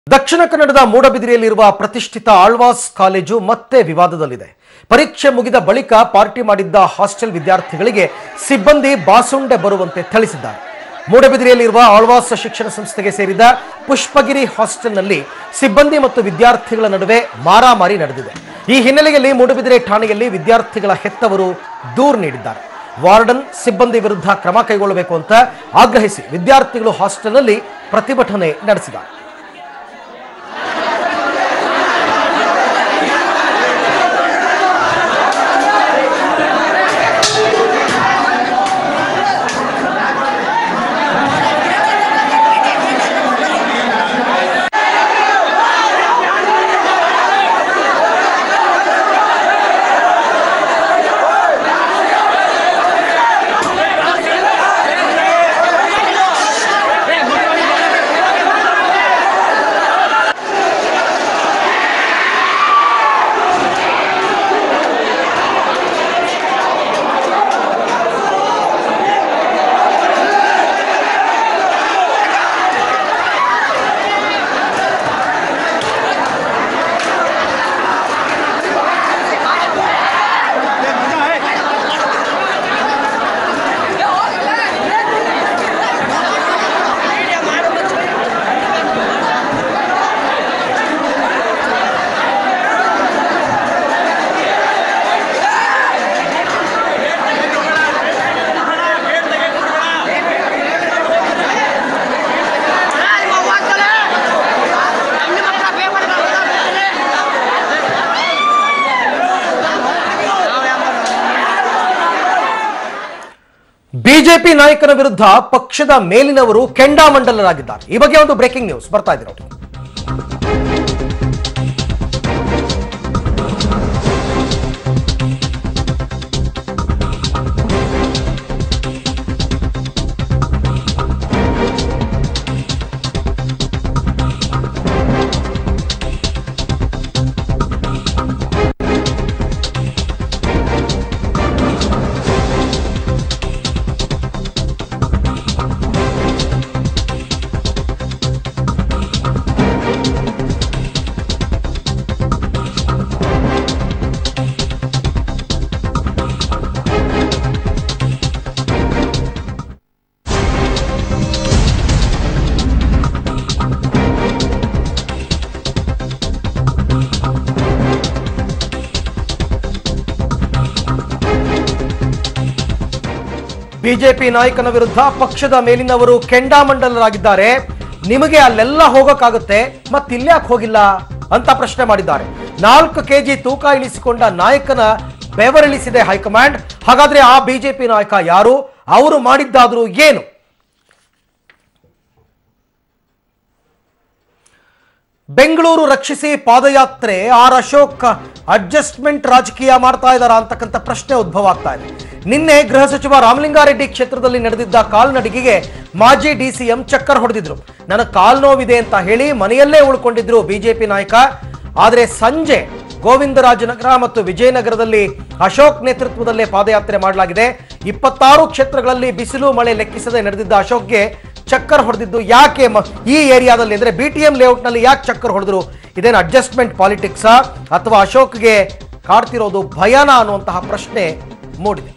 ದಕ್ಷಿಣ ಕನ್ನಡದ ಮೂಡಬಿದಿರೆಯಲ್ಲಿರುವ ಪ್ರತಿಷ್ಠಿತ ಆಳ್ವಾಸ್ ಕಾಲೇಜು ಮತ್ತೆ ವಿವಾದದಲ್ಲಿದೆ ಪರೀಕ್ಷೆ ಮುಗಿದ ಬಳಿಕ ಪಾರ್ಟಿ ಮಾಡಿದ್ದ ಹಾಸ್ಟೆಲ್ ವಿದ್ಯಾರ್ಥಿಗಳಿಗೆ ಸಿಬ್ಬಂದಿ ಬಾಸುಂಡೆ ಬರುವಂತೆ ಥಳಿಸಿದ್ದಾರೆ ಮೂಡಬಿದಿರೆಯಲ್ಲಿರುವ ಆಳ್ವಾಸ್ ಶಿಕ್ಷಣ ಸಂಸ್ಥೆಗೆ ಸೇರಿದ ಪುಷ್ಪಗಿರಿ ಹಾಸ್ಟೆಲ್ನಲ್ಲಿ ಸಿಬ್ಬಂದಿ ಮತ್ತು ವಿದ್ಯಾರ್ಥಿಗಳ ನಡುವೆ ಮಾರಾಮಾರಿ ನಡೆದಿದೆ ಈ ಹಿನ್ನೆಲೆಯಲ್ಲಿ ಮೂಡಬಿದಿರೆ ಠಾಣೆಯಲ್ಲಿ ವಿದ್ಯಾರ್ಥಿಗಳ ಹೆತ್ತವರು ದೂರು ನೀಡಿದ್ದಾರೆ ವಾರ್ಡನ್ ಸಿಬ್ಬಂದಿ ವಿರುದ್ಧ ಕ್ರಮ ಕೈಗೊಳ್ಳಬೇಕು ಅಂತ ಆಗ್ರಹಿಸಿ ವಿದ್ಯಾರ್ಥಿಗಳು ಹಾಸ್ಟೆಲ್ನಲ್ಲಿ ಪ್ರತಿಭಟನೆ ನಡೆಸಿದ್ದಾರೆ ಬಿಜೆಪಿ ನಾಯಕನ ವಿರುದ್ಧ ಪಕ್ಷದ ಮೇಲಿನವರು ಕೆಂಡಾಮಂಡಲರಾಗಿದ್ದಾರೆ ಈ ಬಗ್ಗೆ ಒಂದು ಬ್ರೇಕಿಂಗ್ ನ್ಯೂಸ್ ಬರ್ತಾ ಇದೆ ನೋಡಿ ಬಿಜೆಪಿ ನಾಯಕನ ವಿರುದ್ಧ ಪಕ್ಷದ ಮೇಲಿನವರು ಕೆಂಡಾಮಂಡಲರಾಗಿದ್ದಾರೆ ನಿಮಗೆ ಅಲ್ಲೆಲ್ಲ ಹೋಗಕ್ಕಾಗುತ್ತೆ ಮತ್ತಿಲ್ಯಾಕೆ ಹೋಗಿಲ್ಲ ಅಂತ ಪ್ರಶ್ನೆ ಮಾಡಿದ್ದಾರೆ ನಾಲ್ಕು ಕೆಜಿ ತೂಕ ಇಳಿಸಿಕೊಂಡ ನಾಯಕನ ಬೆವರಿಳಿಸಿದೆ ಹೈಕಮಾಂಡ್ ಹಾಗಾದ್ರೆ ಆ ಬಿಜೆಪಿ ನಾಯಕ ಯಾರು ಅವರು ಮಾಡಿದ್ದಾದ್ರೂ ಏನು ಬೆಂಗಳೂರು ರಕ್ಷಿಸಿ ಪಾದಯಾತ್ರೆ ಆರ್ ಅಶೋಕ್ ಅಡ್ಜಸ್ಟ್ಮೆಂಟ್ ರಾಜಕೀಯ ಮಾಡ್ತಾ ಇದ್ದಾರಾ ಅಂತಕ್ಕಂಥ ಪ್ರಶ್ನೆ ಉದ್ಭವ ಆಗ್ತಾ ಇದೆ ನಿನ್ನೆ ಗೃಹ ಸಚಿವ ರಾಮಲಿಂಗಾರೆಡ್ಡಿ ಕ್ಷೇತ್ರದಲ್ಲಿ ನಡೆದಿದ್ದ ಕಾಲ್ನಡಿಗೆಗೆ ಮಾಜಿ ಡಿಸಿಎಂ ಚಕ್ಕರ್ ಹೊಡೆದಿದ್ರು ನನಗೆ ಕಾಲ್ ನೋವಿದೆ ಅಂತ ಹೇಳಿ ಮನೆಯಲ್ಲೇ ಉಳ್ಕೊಂಡಿದ್ರು ಬಿಜೆಪಿ ನಾಯಕ ಆದರೆ ಸಂಜೆ ಗೋವಿಂದರಾಜನಗರ ಮತ್ತು ವಿಜಯನಗರದಲ್ಲಿ ಅಶೋಕ್ ನೇತೃತ್ವದಲ್ಲೇ ಪಾದಯಾತ್ರೆ ಮಾಡಲಾಗಿದೆ ಇಪ್ಪತ್ತಾರು ಕ್ಷೇತ್ರಗಳಲ್ಲಿ ಬಿಸಿಲು ಮಳೆ ಲೆಕ್ಕಿಸದೆ ನಡೆದಿದ್ದ ಅಶೋಕ್ಗೆ ಚಕ್ಕರ್ ಹೊಡೆದಿದ್ದು ಯಾಕೆ ಮ- ಈ ಏರಿಯಾದಲ್ಲಿ ಅಂದ್ರೆ ಬಿ ಟಿ ಎಂ ಲೇಔಟ್ನಲ್ಲಿ ಯಾಕೆ ಚಕ್ಕರ್ ಹೊಡೆದ್ರು ಇದೇನು ಅಡ್ಜಸ್ಟ್ಮೆಂಟ್ ಪಾಲಿಟಿಕ್ಸಾ ಅಥವಾ ಅಶೋಕ್ಗೆ ಕಾಡ್ತಿರೋದು ಭಯನ ಅನ್ನುವಂತಹ ಪ್ರಶ್ನೆ ಮೂಡಿದೆ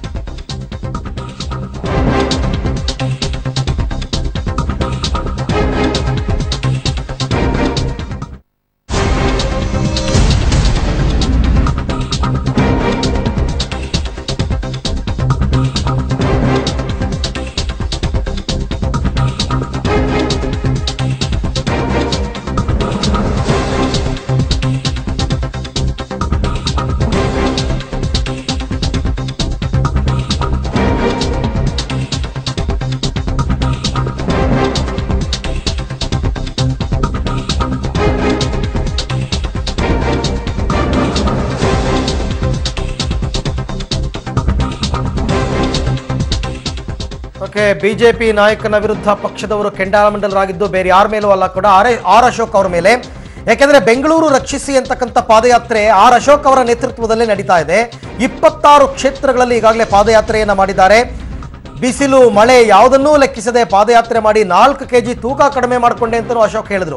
ಓಕೆ ಬಿಜೆಪಿ ನಾಯಕನ ವಿರುದ್ಧ ಪಕ್ಷದವರು ಕೆಂಡಾಮಂಡಲರಾಗಿದ್ದು ಬೇರೆ ಯಾರ ಮೇಲೂ ಅಲ್ಲ ಕೂಡ ಆರ್ ಆರ್ ಅಶೋಕ್ ಅವರ ಮೇಲೆ ಯಾಕೆಂದ್ರೆ ಬೆಂಗಳೂರು ರಕ್ಷಿಸಿ ಅಂತಕ್ಕಂಥ ಪಾದಯಾತ್ರೆ ಆರ್ ಅಶೋಕ್ ಅವರ ನೇತೃತ್ವದಲ್ಲೇ ನಡೀತಾ ಇದೆ ಇಪ್ಪತ್ತಾರು ಕ್ಷೇತ್ರಗಳಲ್ಲಿ ಈಗಾಗಲೇ ಪಾದಯಾತ್ರೆಯನ್ನ ಮಾಡಿದ್ದಾರೆ ಬಿಸಿಲು ಮಳೆ ಯಾವುದನ್ನೂ ಲೆಕ್ಕಿಸದೆ ಪಾದಯಾತ್ರೆ ಮಾಡಿ ನಾಲ್ಕು ಕೆಜಿ ತೂಕ ಕಡಿಮೆ ಮಾಡಿಕೊಂಡೆ ಅಂತಲೂ ಅಶೋಕ್ ಹೇಳಿದ್ರು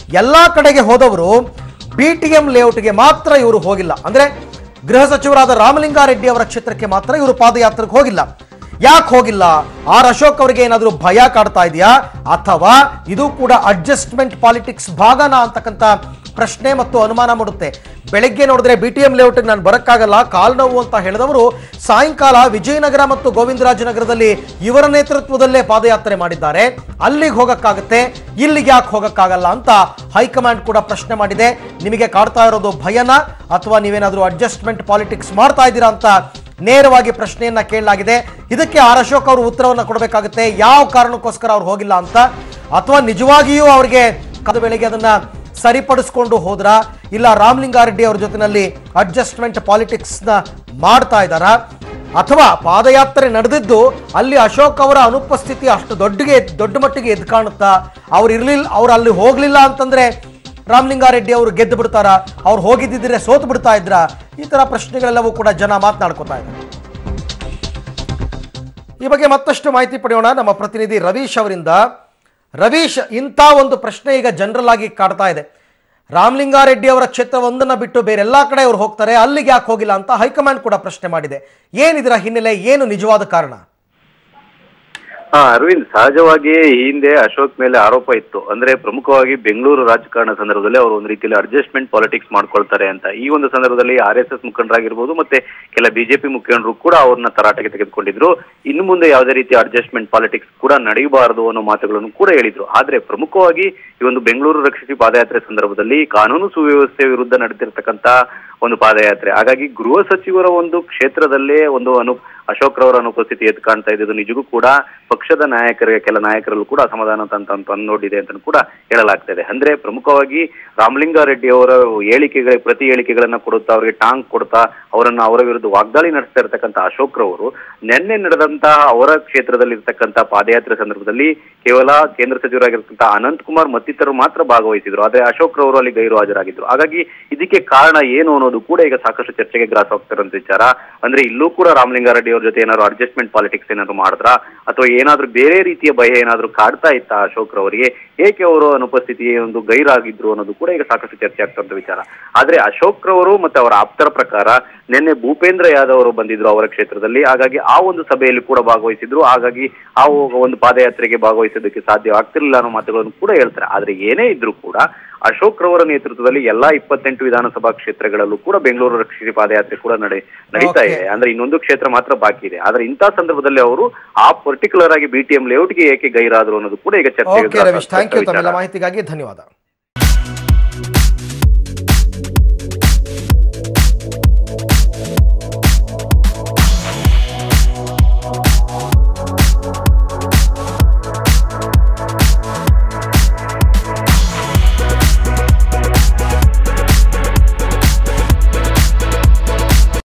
ಎಲ್ಲಾ ಕಡೆಗೆ ಹೋದವರು ಬಿ ಟಿ ಎಂ ಲೇಔಟ್ಗೆ ಮಾತ್ರ ಇವರು ಹೋಗಿಲ್ಲ ಅಂದ್ರೆ ಗೃಹ ಸಚಿವರಾದ ರಾಮಲಿಂಗಾರೆಡ್ಡಿ ಅವರ ಕ್ಷೇತ್ರಕ್ಕೆ ಮಾತ್ರ ಇವರು ಪಾದಯಾತ್ರೆಗೆ ಹೋಗಿಲ್ಲ ಯಾಕೆ ಹೋಗಿಲ್ಲ ಆರ್ ಅಶೋಕ್ ಅವರಿಗೆ ಏನಾದರೂ ಭಯ ಕಾಡ್ತಾ ಇದೆಯಾ ಅಥವಾ ಇದು ಕೂಡ ಅಡ್ಜಸ್ಟ್ಮೆಂಟ್ ಪಾಲಿಟಿಕ್ಸ್ ಭಾಗನಾ ಅಂತಕ್ಕಂಥ ಪ್ರಶ್ನೆ ಮತ್ತು ಅನುಮಾನ ಮೂಡುತ್ತೆ ಬೆಳಗ್ಗೆ ನೋಡಿದ್ರೆ ಬಿ ಟಿ ಎಂ ಲೇಔಟ್ಗೆ ನಾನು ಬರೋಕ್ಕಾಗಲ್ಲ ಕಾಲ್ ನೋವು ಅಂತ ಹೇಳಿದವರು ಸಾಯಂಕಾಲ ವಿಜಯನಗರ ಮತ್ತು ಗೋವಿಂದರಾಜನಗರದಲ್ಲಿ ಇವರ ನೇತೃತ್ವದಲ್ಲೇ ಪಾದಯಾತ್ರೆ ಮಾಡಿದ್ದಾರೆ ಅಲ್ಲಿಗೆ ಹೋಗಕ್ಕಾಗತ್ತೆ ಇಲ್ಲಿಗೆ ಯಾಕೆ ಹೋಗಕ್ಕಾಗಲ್ಲ ಅಂತ ಹೈಕಮಾಂಡ್ ಕೂಡ ಪ್ರಶ್ನೆ ಮಾಡಿದೆ ನಿಮಗೆ ಕಾಡ್ತಾ ಇರೋದು ಭಯನ ಅಥವಾ ನೀವೇನಾದರೂ ಅಡ್ಜಸ್ಟ್ಮೆಂಟ್ ಪಾಲಿಟಿಕ್ಸ್ ಮಾಡ್ತಾ ಇದ್ದೀರಾ ಅಂತ ನೇರವಾಗಿ ಪ್ರಶ್ನೆಯನ್ನ ಕೇಳಲಾಗಿದೆ ಇದಕ್ಕೆ ಆರ್ ಅಶೋಕ್ ಅವರು ಉತ್ತರವನ್ನ ಕೊಡಬೇಕಾಗುತ್ತೆ ಯಾವ ಕಾರಣಕ್ಕೋಸ್ಕರ ಅವ್ರು ಹೋಗಿಲ್ಲ ಅಂತ ಅಥವಾ ನಿಜವಾಗಿಯೂ ಅವ್ರಿಗೆ ಕದ ವೇಳೆಗೆ ಅದನ್ನ ಸರಿಪಡಿಸ್ಕೊಂಡು ಹೋದ್ರ ಇಲ್ಲ ರಾಮಲಿಂಗಾರೆಡ್ಡಿ ಅವ್ರ ಜೊತೆನಲ್ಲಿ ಅಡ್ಜಸ್ಟ್ಮೆಂಟ್ ಪಾಲಿಟಿಕ್ಸ್ನ ಮಾಡ್ತಾ ಇದ್ದಾರಾ ಅಥವಾ ಪಾದಯಾತ್ರೆ ನಡೆದಿದ್ದು ಅಲ್ಲಿ ಅಶೋಕ್ ಅವರ ಅನುಪಸ್ಥಿತಿ ಅಷ್ಟು ದೊಡ್ಡಗೆ ದೊಡ್ಡ ಮಟ್ಟಿಗೆ ಎದ್ದು ಕಾಣುತ್ತಾ ಅವ್ರು ಇರ್ಲಿಲ್ಲ ಅವ್ರು ಅಲ್ಲಿ ಹೋಗ್ಲಿಲ್ಲ ಅಂತಂದ್ರೆ ರಾಮಲಿಂಗಾರೆಡ್ಡಿ ಅವರು ಗೆದ್ದು ಬಿಡ್ತಾರ ಅವ್ರು ಹೋಗಿದ್ದಿದ್ರೆ ಸೋತು ಬಿಡ್ತಾ ಇದ್ರ ಈ ತರ ಪ್ರಶ್ನೆಗಳೆಲ್ಲವೂ ಕೂಡ ಜನ ಮಾತನಾಡ್ಕೋತಾ ಇದ್ದಾರೆ ಈ ಬಗ್ಗೆ ಮತ್ತಷ್ಟು ಮಾಹಿತಿ ಪಡೆಯೋಣ ನಮ್ಮ ಪ್ರತಿನಿಧಿ ರವೀಶ್ ಅವರಿಂದ ರವೀಶ್ ಇಂಥ ಒಂದು ಪ್ರಶ್ನೆ ಈಗ ಜನರಲ್ ಆಗಿ ಕಾಡ್ತಾ ಇದೆ ರಾಮಲಿಂಗಾರೆಡ್ಡಿ ಅವರ ಕ್ಷೇತ್ರವೊಂದನ್ನ ಬಿಟ್ಟು ಬೇರೆಲ್ಲಾ ಕಡೆ ಅವ್ರು ಹೋಗ್ತಾರೆ ಅಲ್ಲಿಗೆ ಯಾಕೆ ಹೋಗಿಲ್ಲ ಅಂತ ಹೈಕಮಾಂಡ್ ಕೂಡ ಪ್ರಶ್ನೆ ಮಾಡಿದೆ ಏನಿದರ ಹಿನ್ನೆಲೆ ಏನು ನಿಜವಾದ ಕಾರಣ ಹಾ ಅರವಿಂದ್ ಸಹಜವಾಗಿ ಈ ಹಿಂದೆ ಅಶೋಕ್ ಮೇಲೆ ಆರೋಪ ಇತ್ತು ಅಂದ್ರೆ ಪ್ರಮುಖವಾಗಿ ಬೆಂಗಳೂರು ರಾಜಕಾರಣ ಸಂದರ್ಭದಲ್ಲಿ ಅವರು ಒಂದು ರೀತಿಯಲ್ಲಿ ಅಡ್ಜಸ್ಟ್ಮೆಂಟ್ ಪಾಲಿಟಿಕ್ಸ್ ಮಾಡ್ಕೊಳ್ತಾರೆ ಅಂತ ಈ ಒಂದು ಸಂದರ್ಭದಲ್ಲಿ ಆರ್ ಎಸ್ ಎಸ್ ಮುಖಂಡರಾಗಿರ್ಬೋದು ಮತ್ತೆ ಕೆಲ ಬಿಜೆಪಿ ಮುಖಂಡರು ಕೂಡ ಅವ್ರನ್ನ ತರಾಟೆಗೆ ತೆಗೆದುಕೊಂಡಿದ್ರು ಇನ್ನು ಮುಂದೆ ಯಾವುದೇ ರೀತಿಯ ಅಡ್ಜಸ್ಟ್ಮೆಂಟ್ ಪಾಲಿಟಿಕ್ಸ್ ಕೂಡ ನಡೆಯಬಾರದು ಅನ್ನೋ ಮಾತುಗಳನ್ನು ಕೂಡ ಹೇಳಿದ್ರು ಆದ್ರೆ ಪ್ರಮುಖವಾಗಿ ಈ ಒಂದು ಬೆಂಗಳೂರು ರಕ್ಷಿಸಿ ಪಾದಯಾತ್ರೆ ಸಂದರ್ಭದಲ್ಲಿ ಕಾನೂನು ಸುವ್ಯವಸ್ಥೆ ವಿರುದ್ಧ ನಡೆದಿರ್ತಕ್ಕಂತ ಒಂದು ಪಾದಯಾತ್ರೆ ಹಾಗಾಗಿ ಗೃಹ ಸಚಿವರ ಒಂದು ಕ್ಷೇತ್ರದಲ್ಲೇ ಒಂದು ಅನು ಅಶೋಕ್ ರವರ ಅನುಪಸ್ಥಿತಿ ಎದ್ದು ಕಾಣ್ತಾ ಇದ್ದು ನಿಜಕ್ಕೂ ಕೂಡ ಪಕ್ಷದ ನಾಯಕರಿಗೆ ಕೆಲ ನಾಯಕರಲ್ಲೂ ಕೂಡ ಅಸಮಾಧಾನ ಅಂತ ಅಂತ ನೋಡಿದೆ ಅಂತ ಕೂಡ ಹೇಳಲಾಗ್ತದೆ ಅಂದ್ರೆ ಪ್ರಮುಖವಾಗಿ ರಾಮಲಿಂಗಾರೆಡ್ಡಿ ಅವರ ಹೇಳಿಕೆಗಳ ಪ್ರತಿ ಹೇಳಿಕೆಗಳನ್ನ ಕೊಡುತ್ತಾ ಅವರಿಗೆ ಟಾಂಗ್ ಕೊಡ್ತಾ ಅವರನ್ನ ಅವರ ವಿರುದ್ಧ ವಾಗ್ದಾಳಿ ನಡೆಸ್ತಾ ಇರ್ತಕ್ಕಂಥ ಅಶೋಕ್ ರವರು ನಿನ್ನೆ ನಡೆದಂತಹ ಅವರ ಕ್ಷೇತ್ರದಲ್ಲಿ ಇರ್ತಕ್ಕಂಥ ಪಾದಯಾತ್ರೆ ಸಂದರ್ಭದಲ್ಲಿ ಕೇವಲ ಕೇಂದ್ರ ಸಚಿವರಾಗಿರ್ತಕ್ಕಂಥ ಅನಂತ್ ಕುಮಾರ್ ಮತ್ತಿತರರು ಮಾತ್ರ ಭಾಗವಹಿಸಿದ್ರು ಆದ್ರೆ ಅಶೋಕ್ ರವರು ಅಲ್ಲಿ ಗೈರು ಹಾಜರಾಗಿದ್ರು ಹಾಗಾಗಿ ಇದಕ್ಕೆ ಕಾರಣ ಏನು ಅನ್ನೋದು ಕೂಡ ಈಗ ಸಾಕಷ್ಟು ಚರ್ಚೆಗೆ ಗ್ರಾಸ ಹೋಗ್ತಿರೋಂಥ ವಿಚಾರ ಅಂದ್ರೆ ಇಲ್ಲೂ ಕೂಡ ರಾಮಲಿಂಗಾರೆಡ್ಡಿ ಅವ್ರ ಜೊತೆ ಏನಾದ್ರು ಅಡ್ಜಸ್ಟ್ಮೆಂಟ್ ಪಾಲಿಟಿಕ್ಸ್ ಏನಾದ್ರು ಮಾಡಿದ್ರ ಅಥವಾ ಏನಾದ್ರೂ ಬೇರೆ ರೀತಿಯ ಭಯ ಏನಾದ್ರೂ ಕಾಡ್ತಾ ಇತ್ತ ಅಶೋಕ್ ರವರಿಗೆ ಏಕೆ ಅವರು ಅನುಪಸ್ಥಿತಿ ಒಂದು ಗೈರಾಗಿದ್ರು ಅನ್ನೋದು ಕೂಡ ಈಗ ಸಾಕಷ್ಟು ಚರ್ಚೆ ಆಗ್ತಿರುವಂತ ವಿಚಾರ ಆದ್ರೆ ಅಶೋಕ್ ರವರು ಮತ್ತೆ ಅವರ ಆಪ್ತರ ಪ್ರಕಾರ ನಿನ್ನೆ ಭೂಪೇಂದ್ರ ಯಾದವ್ ಅವರು ಬಂದಿದ್ರು ಅವರ ಕ್ಷೇತ್ರದಲ್ಲಿ ಹಾಗಾಗಿ ಆ ಒಂದು ಸಭೆಯಲ್ಲಿ ಕೂಡ ಭಾಗವಹಿಸಿದ್ರು ಹಾಗಾಗಿ ಆ ಒಂದು ಪಾದಯಾತ್ರೆಗೆ ಭಾಗವಹಿಸೋದಕ್ಕೆ ಸಾಧ್ಯ ಆಗ್ತಿರ್ಲಿಲ್ಲ ಅನ್ನೋ ಮಾತುಗಳನ್ನು ಕೂಡ ಹೇಳ್ತಾರೆ ಆದ್ರೆ ಏನೇ ಇದ್ರೂ ಕೂಡ ಅಶೋಕ್ ರವರ ನೇತೃತ್ವದಲ್ಲಿ ಎಲ್ಲಾ ಇಪ್ಪತ್ತೆಂಟು ವಿಧಾನಸಭಾ ಕ್ಷೇತ್ರಗಳಲ್ಲೂ ಕೂಡ ಬೆಂಗಳೂರು ರಕ್ಷಿಸಿ ಪಾದಯಾತ್ರೆ ಕೂಡ ನಡೆ ನಡೀತಾ Okay. ಇದೆ ಅಂದ್ರೆ ಇನ್ನೊಂದು ಕ್ಷೇತ್ರ ಮಾತ್ರ ಬಾಕಿ ಇದೆ ಆದ್ರೆ ಇಂಥ ಸಂದರ್ಭದಲ್ಲಿ ಅವರು ಆ ಪರ್ಟಿಕ್ಯುಲರ್ ಆಗಿ ಬಿಟಿಎಂ ಲೇಔಟ್ಗೆ ಏಕೆ ಗೈರಾದ್ರು ಅನ್ನೋದು ಕೂಡ ಈಗ ಚರ್ಚೆಗೆ ಓಕೆ ರವೀಶ್ ಥ್ಯಾಂಕ್ ಯು ಗ್ರಾಸ ತಮ್ಮೆಲ್ಲ ವಿಚಾರ. ಮಾಹಿತಿಗಾಗಿ ಧನ್ಯವಾದ